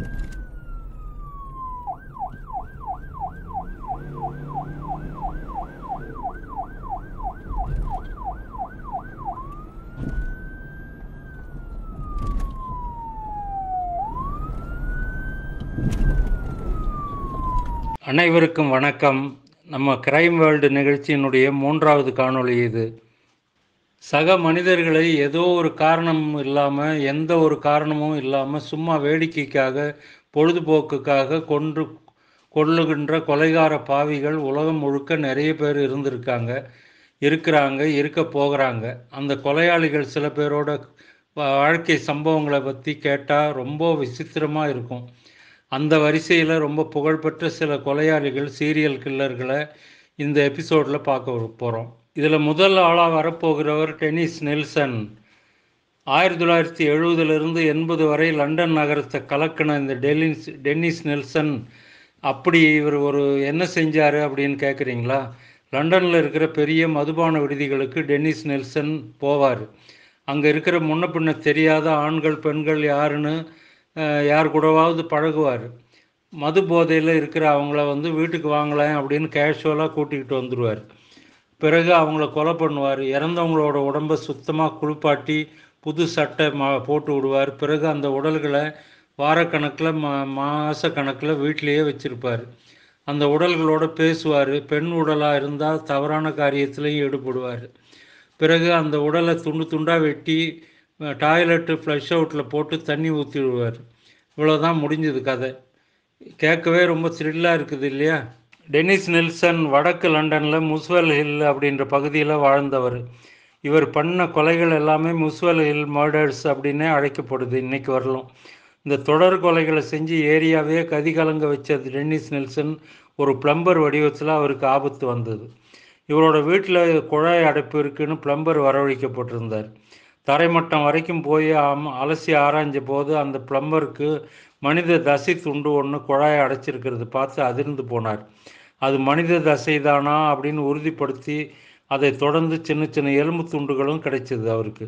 அனைவருக்கும் வணக்கம் நம்ம கிரைம் வேர்ல்டு நிகழ்ச்சியினுடைய மூன்றாவது காணொளி இது சக மனிதர்களை ஏதோ ஒரு காரணம் இல்லாமல் எந்த ஒரு காரணமும் இல்லாமல் சும்மா வேடிக்கைக்காக பொழுதுபோக்குக்காக கொன்று கொள்ளுகின்ற கொலைகார பாவிகள் உலகம் முழுக்க நிறைய பேர் இருந்திருக்காங்க இருக்கிறாங்க இருக்க போகிறாங்க அந்த கொலையாளிகள் சில பேரோட வா- வாழ்க்கை சம்பவங்களை பற்றி கேட்டால் ரொம்ப விசித்திரமாக இருக்கும் அந்த வரிசையில் ரொம்ப புகழ்பெற்ற சில கொலையாளிகள் சீரியல் கில்லர்களை இந்த எபிசோடில் பார்க்க போகிறோம் இதில் முதல் ஆளாக வரப்போகிறவர் டென்னிஸ் நெல்சன் ஆயிரத்தி தொள்ளாயிரத்தி எழுபதுலேருந்து எண்பது வரை லண்டன் நகரத்தை கலக்கின இந்த டெல்லிஸ் டென்னிஸ் நெல்சன் அப்படி இவர் ஒரு என்ன செஞ்சார் அப்படின்னு கேட்குறீங்களா லண்டனில் இருக்கிற பெரிய மதுபான விடுதிகளுக்கு டென்னிஸ் நெல்சன் போவார் அங்கே இருக்கிற முன்ன பின்ன தெரியாத ஆண்கள் பெண்கள் யாருன்னு அஹ், யார் கூடவாவது பழகுவார் மது போதையில் இருக்கிற அவங்கள வந்து வீட்டுக்கு வாங்கலாம் அப்படின்னு கேஷுவலாக கூட்டிகிட்டு வந்துடுவார் பிறகு அவங்கள கொலை பண்ணுவார் இறந்தவங்களோட உடம்பை சுத்தமாக குளிப்பாட்டி புது சட்டை மா போட்டு விடுவார் பிறகு அந்த உடல்களை வாரக்கணக்கில் மா மாத கணக்கில் வீட்டிலேயே வச்சுருப்பார் அந்த உடல்களோட பேசுவார் பெண் உடலாக இருந்தால் தவறான காரியத்திலையும் ஈடுபடுவார் பிறகு அந்த உடலை துண்டு துண்டாக வெட்டி டாய்லெட்டு ஃப்ளஷ் அவுட்டில் போட்டு தண்ணி ஊற்றி விடுவார் இவ்வளோதான் முடிஞ்சது கதை கேட்கவே ரொம்ப த்ரில்லாக இருக்குது இல்லையா டெனிஸ் நெல்சன் வடக்கு லண்டனில் முஸ்வெல் ஹில் அப்படின்ற பகுதியில் வாழ்ந்தவர் இவர் பண்ண கொலைகள் எல்லாமே முஸ்வெல் ஹில் மர்டர்ஸ் அப்படின்னே அழைக்கப்படுது இன்னைக்கு வரலும் இந்த தொடர் கொலைகளை செஞ்சு ஏரியாவே கதிகலங்க வச்ச டென்னிஸ் நெல்சன் ஒரு பிளம்பர் வடிவத்தில் அவருக்கு ஆபத்து வந்தது இவரோட வீட்டில் குழாய் அடைப்பு இருக்குன்னு பிளம்பர் வரவழைக்கப்பட்டிருந்தார் தரைமட்டம் வரைக்கும் போய் அம் அலசி ஆராய்ஞ்ச போது அந்த பிளம்பருக்கு மனித தசை துண்டு ஒன்று குழாயை அடைச்சிருக்கிறது பார்த்து அதிர்ந்து போனார் அது மனித தசைதானா அப்படின்னு உறுதிப்படுத்தி அதை தொடர்ந்து சின்ன சின்ன எலும்பு துண்டுகளும் கிடைச்சது அவருக்கு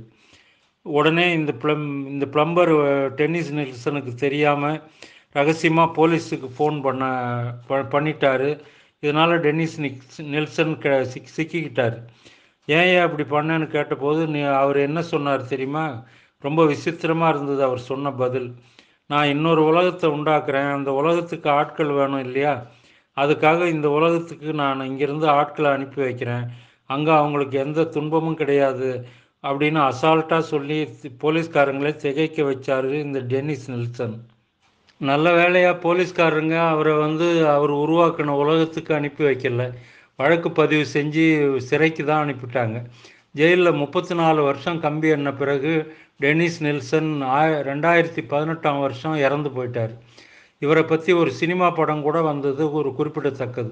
உடனே இந்த பிளம் இந்த பிளம்பர் டென்னிஸ் நெல்சனுக்கு தெரியாமல் ரகசியமாக போலீஸுக்கு ஃபோன் பண்ண ப- பண்ணிட்டாரு இதனால் டென்னிஸ் நிக்ஸ் நெல்சன் க சிக் சிக்கிக்கிட்டார் ஏன் ஏன் அப்படி பண்ணேன்னு கேட்டபோது நீ அவர் என்ன சொன்னார் தெரியுமா ரொம்ப விசித்திரமாக இருந்தது அவர் சொன்ன பதில் நான் இன்னொரு உலகத்தை உண்டாக்குறேன் அந்த உலகத்துக்கு ஆட்கள் வேணும் இல்லையா அதுக்காக இந்த உலகத்துக்கு நான் இங்கேருந்து ஆட்களை அனுப்பி வைக்கிறேன் அங்கே அவங்களுக்கு எந்த துன்பமும் கிடையாது அப்படின்னு அசால்ட்டாக சொல்லி போலீஸ்காரங்களே திகைக்க வச்சாரு இந்த டென்னிஸ் நெல்சன் நல்ல வேளையாக போலீஸ்காரங்க அவரை வந்து அவர் உருவாக்கின உலகத்துக்கு அனுப்பி வைக்கல வழக்கு பதிவு செஞ்சு சிறைக்கு தான் அனுப்பிட்டாங்க ஜெயிலில் முப்பத்தி நாலு வருஷம் கம்பி எண்ண பிறகு டெனிஸ் நெல்சன் ஆய ரெண்டாயிரத்தி பதினெட்டாம் வருஷம் இறந்து போயிட்டார் இவரை பற்றி ஒரு சினிமா படம் கூட வந்தது ஒரு குறிப்பிடத்தக்கது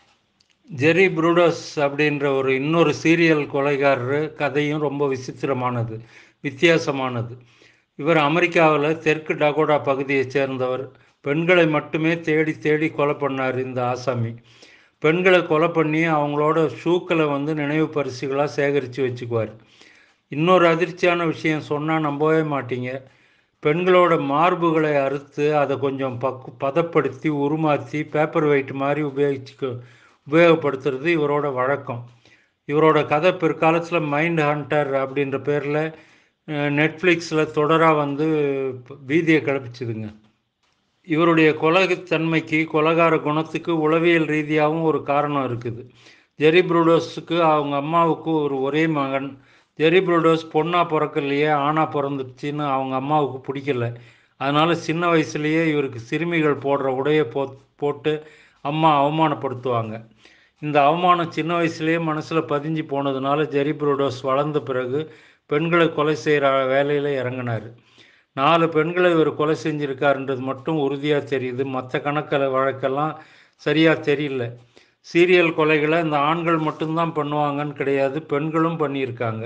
ஜெரி புரூடோஸ் அப்படின்ற ஒரு இன்னொரு சீரியல் கொலைகாரர் கதையும் ரொம்ப விசித்திரமானது வித்தியாசமானது இவர் அமெரிக்காவில் தெற்கு டகோடா பகுதியைச் சேர்ந்தவர் பெண்களை மட்டுமே தேடி தேடி கொலை பண்ணார் இந்த ஆசாமி பெண்களை கொலை பண்ணி அவங்களோட ஷூக்களை வந்து நினைவு பரிசுகளாக சேகரித்து வச்சுக்குவார் இன்னொரு அதிர்ச்சியான விஷயம் சொன்னால் நம்பவே மாட்டீங்க பெண்களோட மார்புகளை அறுத்து அதை கொஞ்சம் பக்கு பதப்படுத்தி உருமாற்றி பேப்பர் வெயிட் மாதிரி உபயோகிச்சுக்க உபயோகப்படுத்துறது இவரோட வழக்கம் இவரோட கதை பிற்காலத்தில் மைண்ட் ஹண்டர் அப்படின்ற பேரில் நெட்ஃப்ளிக்ஸில் தொடராக வந்து பீதியை கிளப்பிச்சுதுங்க இவருடைய கொலகத்தன்மைக்கு கொலகார குணத்துக்கு உளவியல் ரீதியாகவும் ஒரு காரணம் இருக்குது ஜெரி புரூடோஸுக்கு அவங்க அம்மாவுக்கு ஒரு ஒரே மகன் ஜெரி புரூடோஸ் பொண்ணாக பிறக்கலையே ஆணாக பிறந்துச்சுன்னு அவங்க அம்மாவுக்கு பிடிக்கல அதனால் சின்ன வயசுலேயே இவருக்கு சிறுமிகள் போடுற உடையை போ போட்டு அம்மா அவமானப்படுத்துவாங்க இந்த அவமானம் சின்ன வயசுலேயே மனசில் பதிஞ்சு போனதுனால ஜெரி புரூடோஸ் வளர்ந்த பிறகு பெண்களை கொலை செய்கிற வேலையில் இறங்கினார் நாலு பெண்களை இவர் கொலை செஞ்சிருக்காருன்றது மட்டும் உறுதியாக தெரியுது மற்ற கணக்கில் வழக்கெல்லாம் சரியாக தெரியல சீரியல் கொலைகளை இந்த ஆண்கள் மட்டும்தான் பண்ணுவாங்கன்னு கிடையாது பெண்களும் பண்ணியிருக்காங்க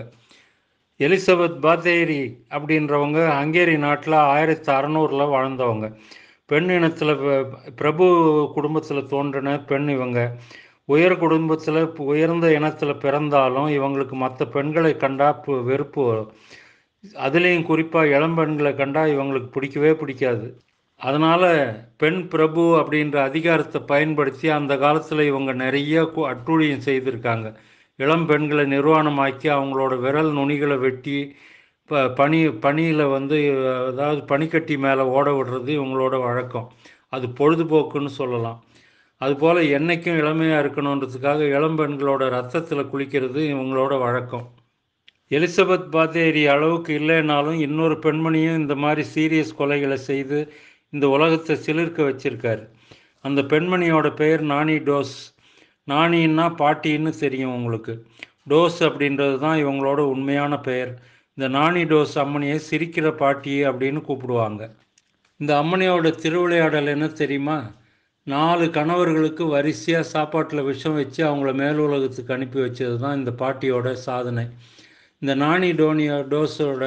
எலிசபெத் பாத்தேரி அப்படின்றவங்க ஹங்கேரி நாட்டில் ஆயிரத்தி அறநூறில் வாழ்ந்தவங்க பெண் இனத்தில் பிரபு குடும்பத்தில் தோன்றின பெண் இவங்க உயர் குடும்பத்தில் உயர்ந்த இனத்தில் பிறந்தாலும் இவங்களுக்கு மற்ற பெண்களை கண்டா பு- வெறுப்பு வரும் அதுலேயும் குறிப்பாக இளம்பெண்களை கண்டா இவங்களுக்கு பிடிக்கவே பிடிக்காது அதனால் பெண் பிரபு அப்படின்ற அதிகாரத்தை பயன்படுத்தி அந்த காலத்தில் இவங்க நிறைய கு- அட்டூழியம் செய்திருக்காங்க இளம் பெண்களை நிர்வாணமாக்கி அவங்களோட விரல் நுனிகளை வெட்டி ப பனி பனியில் வந்து அதாவது பனிக்கட்டி மேலே ஓட விடுறது இவங்களோட வழக்கம் அது பொழுதுபோக்குன்னு சொல்லலாம் அதுபோல் என்னைக்கும் இளமையாக இருக்கணுன்றதுக்காக இளம் பெண்களோட ரத்தத்தில் குளிக்கிறது இவங்களோட வழக்கம் எலிசபெத் பாத்தேரி அளவுக்கு இல்லைனாலும் இன்னொரு பெண்மணியும் இந்த மாதிரி சீரியஸ் கொலைகளை செய்து இந்த உலகத்தை சிலிர்க்க வச்சிருக்காரு அந்த பெண்மணியோட பெயர் நானி டோஸ் நாணின்னா பாட்டின்னு தெரியும் உங்களுக்கு டோஸ் அப்படின்றது தான் இவங்களோட உண்மையான பெயர் இந்த நானி டோஸ் அம்மனியை சிரிக்கிற பாட்டி அப்படின்னு கூப்பிடுவாங்க இந்த அம்மனியோட திருவிளையாடல் என்ன தெரியுமா நாலு கணவர்களுக்கு வரிசையாக சாப்பாட்டில் விஷம் வச்சு அவங்கள மேல் உலகத்துக்கு அனுப்பி வச்சது தான் இந்த பாட்டியோட சாதனை இந்த நாணி டோனியோ டோஸோட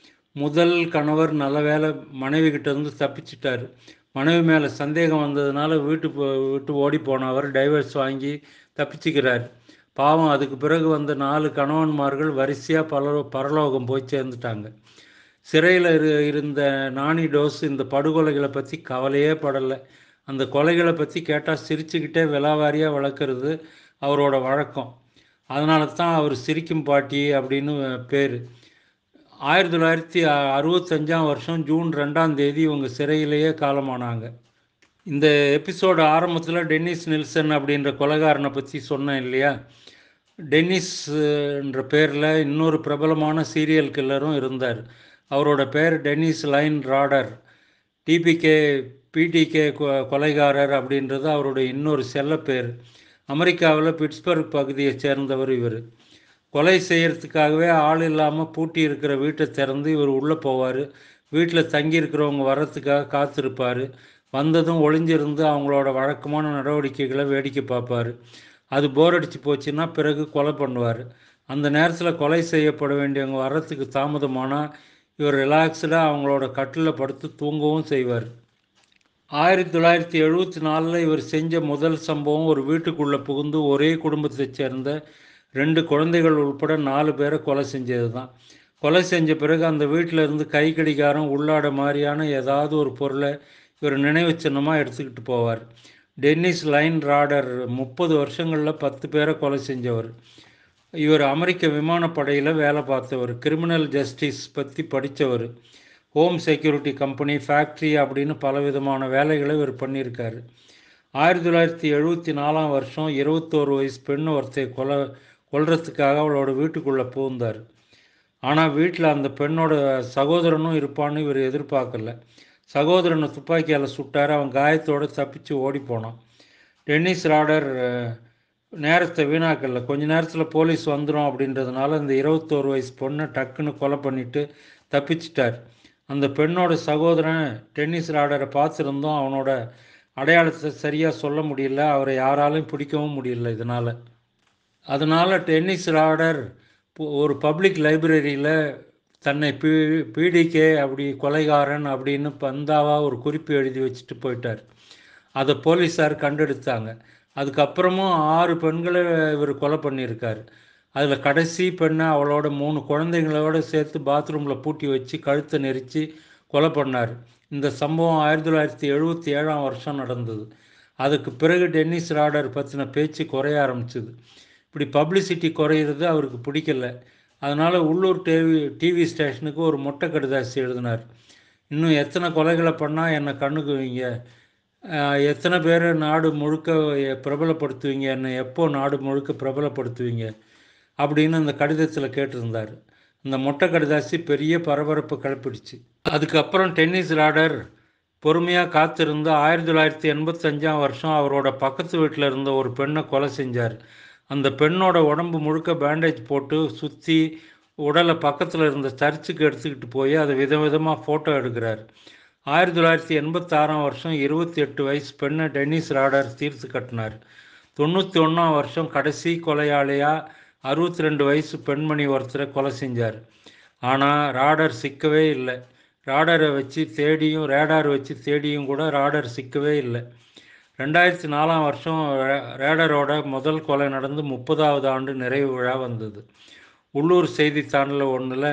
முதல் கணவர் நல்ல வேலை மனைவி கிட்ட இருந்து தப்பிச்சிட்டாரு மனைவி மேலே சந்தேகம் வந்ததுனால வீட்டு போ- விட்டு ஓடி போனவர் டைவர்ஸ் வாங்கி தப்பிச்சுக்கிறார் பாவம் அதுக்கு பிறகு வந்த நாலு கணவன்மார்கள் வரிசையாக பல பரலோகம் போய் சேர்ந்துட்டாங்க சிறையில் இரு இருந்த நாணி டோஸ் இந்த படுகொலைகளை பற்றி கவலையே படலை அந்த கொலைகளை பற்றி கேட்டால் சிரிச்சுக்கிட்டே விலாவாரியாக வளர்க்குறது அவரோட வழக்கம் அதனால தான் அவர் சிரிக்கும் பாட்டி அப்படின்னு பேர் ஆயிரத்தி தொள்ளாயிரத்தி அறுபத்தஞ்சாம் வருஷம் ஜூன் ரெண்டாம் தேதி இவங்க சிறையிலேயே காலமானாங்க இந்த எபிசோடு ஆரம்பத்தில் டென்னிஸ் நில்சன் அப்படின்ற கொலைகாரனை பற்றி சொன்னேன் இல்லையா டென்னிஸ் அஹ், என்ற பேரில் இன்னொரு பிரபலமான சீரியல் கில்லரும் இருந்தார் அவரோட பேர் டென்னிஸ் லைன் ராடர் டிபிகே பிடிகே கொலைகாரர் அப்படின்றது அவருடைய இன்னொரு செல்ல பேர் அமெரிக்காவில் பிட்ஸ்பர்க் பகுதியைச் சேர்ந்தவர் இவர் கொலை செய்யறதுக்காகவே ஆள் இல்லாமல் பூட்டி இருக்கிற வீட்டை திறந்து இவர் உள்ளே போவார் வீட்டில் தங்கி இருக்கிறவங்க வர்றதுக்காக காத்திருப்பார் வந்ததும் ஒளிஞ்சிருந்து அவங்களோட வழக்கமான நடவடிக்கைகளை வேடிக்கை பார்ப்பார் அது போர் அடிச்சு போச்சுன்னா பிறகு கொலை பண்ணுவார் அந்த நேரத்தில் கொலை செய்யப்பட வேண்டியவங்க வர்றதுக்கு தாமதமானால் இவர் ரிலாக்ஸ்டாக அவங்களோட கட்டிலில் படுத்து தூங்கவும் செய்வார் ஆயிரத்தி தொள்ளாயிரத்தி எழுபத்தி நாலில் இவர் செஞ்ச முதல் சம்பவம் ஒரு வீட்டுக்குள்ளே புகுந்து ஒரே குடும்பத்தைச் சேர்ந்த ரெண்டு குழந்தைகள் உட்பட நாலு பேரை கொலை செஞ்சது தான் கொலை செஞ்ச பிறகு அந்த வீட்டில் இருந்து கை கடிகாரம் உள்ளாட மாதிரியான ஏதாவது ஒரு பொருளை இவர் நினைவு சின்னமாக எடுத்துக்கிட்டு போவார் டென்னிஸ் லைன் ராடர் முப்பது வருஷங்களில் பத்து பேரை கொலை செஞ்சவர் இவர் அமெரிக்க விமானப்படையில் வேலை பார்த்தவர் கிரிமினல் ஜஸ்டிஸ் பற்றி படித்தவர் ஹோம் செக்யூரிட்டி கம்பெனி ஃபேக்ட்ரி அப்படின்னு பலவிதமான வேலைகளை இவர் பண்ணியிருக்காரு ஆயிரத்தி தொள்ளாயிரத்தி எழுபத்தி நாலாம் வருஷம் இருபத்தோரு வயசு பெண் ஒருத்தையை கொலை கொல்றதுக்காக அவளோட வீட்டுக்குள்ளே புகுந்தார் ஆனால் வீட்டில் அந்த பெண்ணோட சகோதரனும் இருப்பான்னு இவர் எதிர்பார்க்கல சகோதரனை துப்பாக்கியால் சுட்டார் அவன் காயத்தோடு தப்பிச்சு ஓடி போனான் டென்னிஸ் ராடர் அஹ், நேரத்தை வீணாக்கல கொஞ்ச நேரத்தில் போலீஸ் வந்துடும் அப்படின்றதுனால இந்த இருபத்தோரு வயசு பொண்ணை டக்குன்னு கொலை பண்ணிட்டு தப்பிச்சிட்டார் அந்த பெண்ணோட சகோதரன் டென்னிஸ் ராடரை பார்த்துருந்தோம் அவனோட அடையாளத்தை சரியாக சொல்ல முடியல அவரை யாராலையும் பிடிக்கவும் முடியல இதனால் அதனால் டென்னிஸ் ராடர் பு- ஒரு பப்ளிக் லைப்ரரியில் தன்னை பி பிடிகே அப்படி கொலைகாரன் அப்படின்னு பந்தாவா ஒரு குறிப்பு எழுதி வச்சுட்டு போயிட்டார் அதை போலீஸார் கண்டெடுத்தாங்க அதுக்கப்புறமும் ஆறு பெண்களை இவர் கொலை பண்ணியிருக்கார் அதில் கடைசி பெண்ணை அவளோட மூணு குழந்தைங்களோட சேர்த்து பாத்ரூமில் பூட்டி வச்சு கழுத்தை நெரிச்சு கொலை பண்ணார் இந்த சம்பவம் ஆயிரத்தி தொள்ளாயிரத்தி எழுபத்தி ஏழாம் வருஷம் நடந்தது அதுக்கு பிறகு டென்னிஸ் ராடர் பற்றின பேச்சு குறைய ஆரம்பிச்சுது இப்படி பப்ளிசிட்டி குறையிறது அவருக்கு பிடிக்கல அதனால் உள்ளூர் டிவி டிவி ஸ்டேஷனுக்கு ஒரு மொட்டை கடிதாசி எழுதினார் இன்னும் எத்தனை கொலைகளை பண்ணால் என்னை கண்ணுக்கு வைங்க ஆஹ் எத்தனை பேரை நாடு முழுக்க எ- பிரபலப்படுத்துவீங்க என்னை எப்போ நாடு முழுக்க பிரபலப்படுத்துவீங்க அப்படின்னு அந்த கடிதத்தில் கேட்டிருந்தார் இந்த மொட்டை கடிதாசி பெரிய பரபரப்பு கிளப்பிடுச்சு அதுக்கப்புறம் டென்னிஸ் ராடர் பொறுமையாக காத்திருந்து ஆயிரத்தி தொள்ளாயிரத்தி எண்பத்தஞ்சாம் வருஷம் அவரோட பக்கத்து வீட்டில் இருந்த ஒரு பெண்ணை கொலை செஞ்சார் அந்த பெண்ணோட உடம்பு முழுக்க பேண்டேஜ் போட்டு சுற்றி உடலை பக்கத்தில் இருந்த சர்ச்சுக்கு எடுத்துக்கிட்டு போய் அதை விதவிதமாக ஃபோட்டோ எடுக்கிறார் ஆயிரத்தி தொள்ளாயிரத்தி எண்பத்தாறாம் வருஷம் இருபத்தி எட்டு வயசு பெண்ணை டென்னிஸ் ராடர் தீர்த்து கட்டினார் தொண்ணூற்றி ஒன்றாம் வருஷம் கடைசி கொலையாளியாக அறுபத்தி ரெண்டு வயசு பெண்மணி ஒருத்தரை கொலை செஞ்சார் ஆனால் ராடர் சிக்கவே இல்லை ராடரை வச்சு தேடியும் ரேடார் வச்சு தேடியும் கூட ராடர் சிக்கவே இல்லை ரெண்டாயிரத்தி நாலாம் வருஷம் ரே- ரேடரோட முதல் கொலை நடந்து முப்பதாவது ஆண்டு நிறைவு விழா வந்தது உள்ளூர் செய்தித்தாளில் ஒன்றில்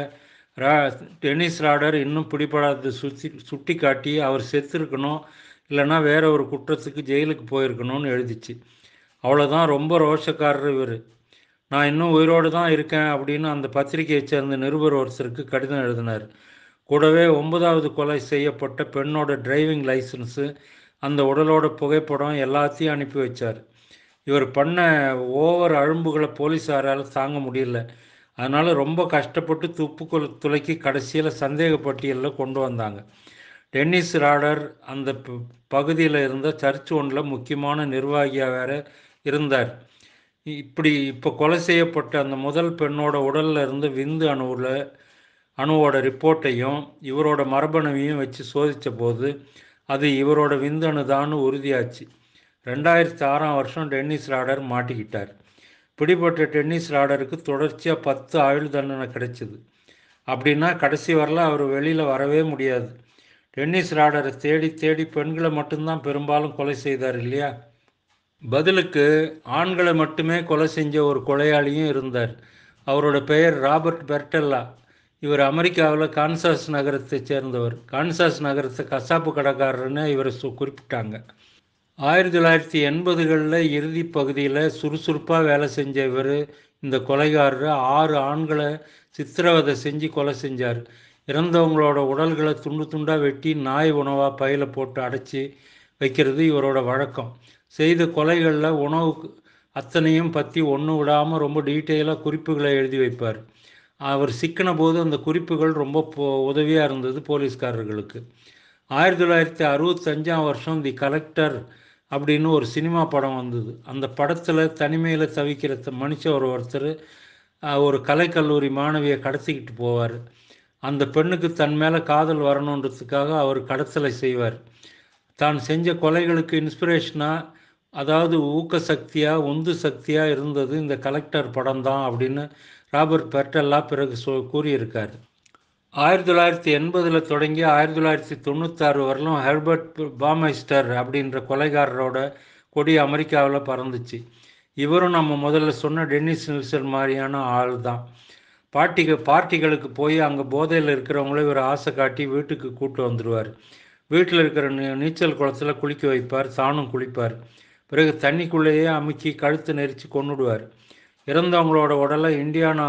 ரா டென்னிஸ் ராடர் இன்னும் பிடிபடாத சுற்றி சுட்டி காட்டி அவர் செத்துருக்கணும் இல்லைன்னா வேற ஒரு குற்றத்துக்கு ஜெயிலுக்கு போயிருக்கணும்னு எழுதிச்சு அவ்வளோதான் ரொம்ப ரோஷக்காரர் இவர் நான் இன்னும் உயிரோடு தான் இருக்கேன் அப்படின்னு அந்த பத்திரிகையை சேர்ந்த நிருபர் ஒருத்தருக்கு கடிதம் எழுதினார் கூடவே ஒன்பதாவது கொலை செய்யப்பட்ட பெண்ணோட டிரைவிங் லைசன்ஸு அந்த உடலோட புகைப்படம் எல்லாத்தையும் அனுப்பி வச்சார் இவர் பண்ண ஓவர் அழும்புகளை போலீஸாரால் தாங்க முடியல அதனால் ரொம்ப கஷ்டப்பட்டு துப்பு துளைக்கி கடைசியில் சந்தேக பட்டியலில் கொண்டு வந்தாங்க டென்னிஸ் ராடர் அந்த பகுதியில் இருந்த சர்ச் ஒன்றில் முக்கியமான நிர்வாகியாக வேற இருந்தார் இப்படி இப்போ கொலை செய்யப்பட்ட அந்த முதல் பெண்ணோட உடலில் இருந்து விந்து அணுவில் அணுவோட ரிப்போர்ட்டையும் இவரோட மரபணுவையும் வச்சு சோதித்த போது அது இவரோட விந்தணு தான் உறுதியாச்சு ரெண்டாயிரத்தி ஆறாம் வருஷம் டென்னிஸ் ராடர் மாட்டிக்கிட்டார் பிடிப்பட்ட டென்னிஸ் ராடருக்கு தொடர்ச்சியாக பத்து ஆயுள் தண்டனை கிடைச்சிது அப்படின்னா கடைசி வரல அவர் வெளியில் வரவே முடியாது டென்னிஸ் ராடரை தேடி தேடி பெண்களை மட்டும்தான் பெரும்பாலும் கொலை செய்தார் இல்லையா பதிலுக்கு ஆண்களை மட்டுமே கொலை செஞ்ச ஒரு கொலையாளியும் இருந்தார் அவரோட பெயர் ராபர்ட் பெர்டெல்லா இவர் அமெரிக்காவில் கான்சாஸ் நகரத்தை சேர்ந்தவர் கான்சாஸ் நகரத்தை கசாப்பு கடைக்காரர்னு இவரை சு குறிப்பிட்டாங்க ஆயிரத்தி தொள்ளாயிரத்தி எண்பதுகளில் இறுதி பகுதியில் சுறுசுறுப்பாக வேலை செஞ்ச இவர் இந்த கொலைகாரர் ஆறு ஆண்களை சித்திரவதை செஞ்சு கொலை செஞ்சார் இறந்தவங்களோட உடல்களை துண்டு துண்டாக வெட்டி நாய் உணவாக பையில் போட்டு அடைச்சி வைக்கிறது இவரோட வழக்கம் செய்த கொலைகளில் உணவு அத்தனையும் பற்றி ஒன்று விடாமல் ரொம்ப டீட்டெயிலாக குறிப்புகளை எழுதி வைப்பார் அவர் சிக்கின போது அந்த குறிப்புகள் ரொம்ப உதவியாக இருந்தது போலீஸ்காரர்களுக்கு ஆயிரத்தி தொள்ளாயிரத்தி அறுபத்தஞ்சாம் வருஷம் தி கலெக்டர் அப்படின்னு ஒரு சினிமா படம் வந்தது அந்த படத்தில் தனிமையில் தவிக்கிற மனுஷன் ஒரு ஒருத்தர் ஒரு கலைக்கல்லூரி மாணவியை கடத்திக்கிட்டு போவார் அந்த பெண்ணுக்கு தன் மேலே காதல் வரணுன்றதுக்காக அவர் கடத்தலை செய்வார் தான் செஞ்ச கொலைகளுக்கு இன்ஸ்பிரேஷனாக அதாவது ஊக்க சக்தியாக உந்து சக்தியாக இருந்தது இந்த கலெக்டர் படம் தான் அப்படின்னு ராபர்ட் பெர்டல்லா பிறகு சொ கூறியிருக்கார் ஆயிரத்தி தொள்ளாயிரத்தி எண்பதில் தொடங்கி ஆயிரத்தி தொள்ளாயிரத்தி தொண்ணூத்தாறு வரலும் ஹெர்பர்ட் பாமைஸ்டர் அப்படின்ற கொலைகாரரோட கொடி அமெரிக்காவில் பறந்துச்சு இவரும் நம்ம முதல்ல சொன்ன டென்னிஸ் நில்சன் மாதிரியான ஆள் தான் பார்ட்டிக பார்ட்டிகளுக்கு போய் அங்கே போதையில் இருக்கிறவங்கள இவர் ஆசை காட்டி வீட்டுக்கு கூட்டு வந்துடுவார் வீட்டில் இருக்கிற நீ நீச்சல் குளத்தில் குளிக்க வைப்பார் தானும் குளிப்பார் பிறகு தண்ணிக்குள்ளேயே அமுக்கி கழுத்து நெரிச்சு கொண்டுடுவார் இறந்தவங்களோட உடலை இந்தியானா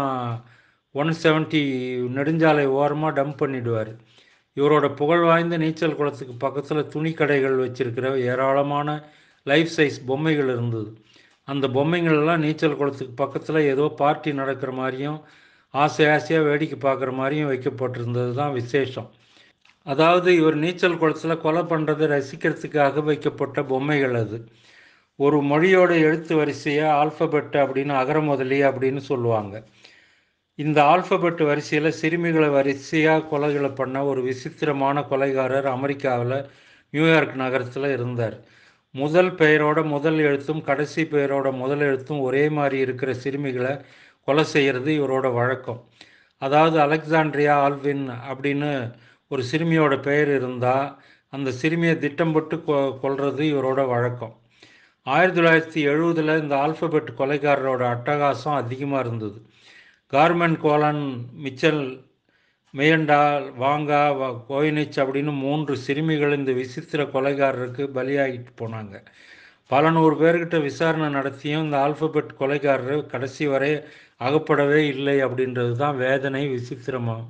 ஒன் செவன்ட்டி நெடுஞ்சாலை ஓரமாக டம்ப் பண்ணிடுவார் இவரோட புகழ் வாய்ந்த நீச்சல் குளத்துக்கு பக்கத்தில் துணி கடைகள் வச்சிருக்கிற ஏராளமான லைஃப் சைஸ் பொம்மைகள் இருந்தது அந்த பொம்மைங்கள்லாம் நீச்சல் குளத்துக்கு பக்கத்தில் ஏதோ பார்ட்டி நடக்கிற மாதிரியும் ஆசை ஆசையாக வேடிக்கை பார்க்குற மாதிரியும் வைக்கப்பட்டிருந்தது தான் விசேஷம் அதாவது இவர் நீச்சல் குளத்தில் கொலை பண்ணுறதை ரசிக்கிறதுக்காக வைக்கப்பட்ட பொம்மைகள் அது ஒரு மொழியோட எழுத்து வரிசையை ஆல்ஃபபெட் அப்படின்னு அகரமுதலி அப்படின்னு சொல்லுவாங்க இந்த ஆல்ஃபபெட் வரிசையில் சிறுமிகளை வரிசையாக கொலைகளை பண்ண ஒரு விசித்திரமான கொலைகாரர் அமெரிக்காவில் நியூயார்க் நகரத்தில் இருந்தார் முதல் பெயரோட முதல் எழுத்தும் கடைசி பெயரோட முதல் எழுத்தும் ஒரே மாதிரி இருக்கிற சிறுமிகளை கொலை செய்கிறது இவரோட வழக்கம் அதாவது அலெக்சாண்ட்ரியா ஆல்வின் அப்படின்னு ஒரு சிறுமியோட பெயர் இருந்தால் அந்த சிறுமியை திட்டம் போட்டு கொ கொல்றது இவரோட வழக்கம் ஆயிரத்தி தொள்ளாயிரத்தி எழுபதில் இந்த ஆல்ஃபபெட் கொலைகாரரோட அட்டகாசம் அதிகமாக இருந்தது Carmen Colon Michelle Maenza Wanda கோயினிச் அப்படின்னு மூன்று சிறுமிகள் இந்த விசித்திர கொலைகாரருக்கு பலியாகிட்டு போனாங்க பல நூறு பேர்கிட்ட விசாரணை நடத்தியும் இந்த ஆல்ஃபபெட் கொலைகாரர் கடைசி வரை அகப்படவே இல்லை அப்படின்றது தான் வேதனை விசித்திரமாகும்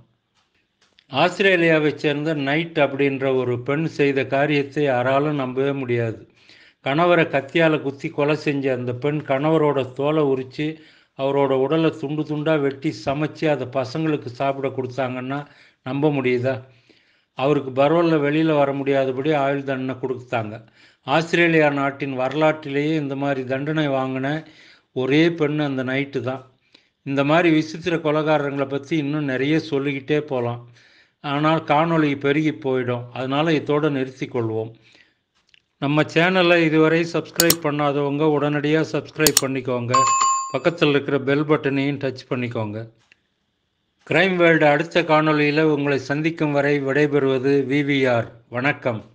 ஆஸ்திரேலியாவை சேர்ந்த நைட் அப்படின்ற ஒரு பெண் செய்த காரியத்தை யாராலும் நம்பவே முடியாது கணவரை கத்தியால் குத்தி கொலை செஞ்ச அந்த பெண் கணவரோட தோலை உரித்து அவரோட உடலை துண்டு துண்டாக வெட்டி சமைச்சு அதை பசங்களுக்கு சாப்பிட கொடுத்தாங்கன்னா நம்ப முடியுதா அவருக்கு பரோலில் வெளியில் வர முடியாதபடி ஆயுள் தண்டனை கொடுத்தாங்க ஆஸ்திரேலியா நாட்டின் வரலாற்றிலேயே இந்த மாதிரி தண்டனை வாங்கின ஒரே பெண் அந்த நைட்டு தான் இந்த மாதிரி விசித்திர கொலகாரங்களை பற்றி இன்னும் நிறைய சொல்லிக்கிட்டே போகலாம் ஆனால் காணொளி பெருகி போயிடும் அதனால் இதோடு நிறுத்தி கொள்வோம் நம்ம சேனலை இதுவரை சப்ஸ்கிரைப் பண்ணாதவங்க உடனடியாக சப்ஸ்கிரைப் பண்ணிக்கோங்க பக்கத்தில் இருக்கிற பெல் பட்டனையும் டச் பண்ணிக்கோங்க கிரைம் வேர்ல்டு அடுத்த காணொளியில் உங்களை சந்திக்கும் வரை விடைபெறுவது விவிஆர் வணக்கம்